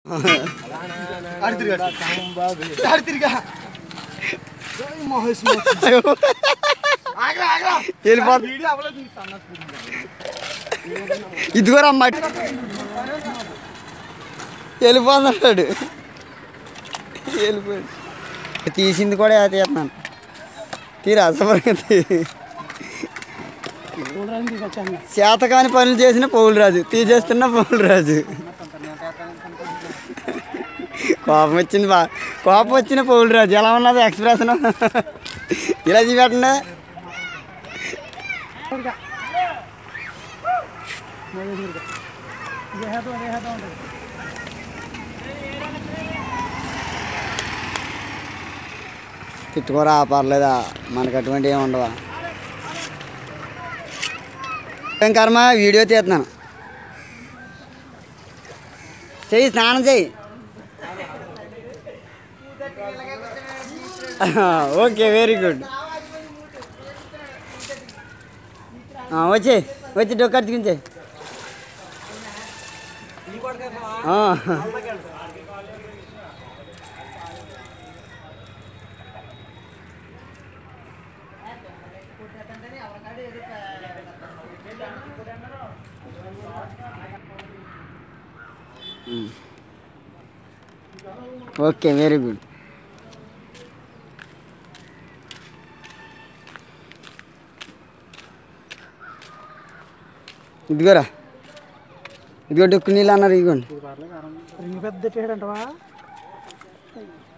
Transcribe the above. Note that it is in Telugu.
ఆడి తిరిగా ఆడి తిరిగా ఓయ్ మహేష్ ఆగ్రా ఆగ్రా వెళ్ళిపోతుంది వీడియో అవ్వలేదు నీ సన్నది ఇదిగోరా అమ్మాయి వెళ్ళిపోతున్నాడు వెళ్ళిపోయాడు తీసింది కూడా తీస్తున్నాను తీరా అసలు చేతకాని పనులు చేసిన పౌలు రాజు తీసేస్తున్న పౌలు రాజు కోపం వచ్చింది బా కోపం వచ్చిన పౌలు రాజు ఎలా ఉన్నది ఎక్స్ప్రెషన్ ఇలా చూపెట్టండి తిట్టుకోరా పర్లేదా మనకు అటువంటి ఏమి ఉండవా ఏం కర్మ వీడియో తీస్తున్నాను చెయ్యి స్నానం చెయ్యి ఓకే వెరీ గుడ్ వచ్చే వచ్చి డొక్కర్చుకుంచే ఓకే వెరీ గుడ్ ఇదిగోరా ఇదిగో డొక్కు నీళ్ళు అన్నారు ఇదిగోండి పెద్ద పేడంటవా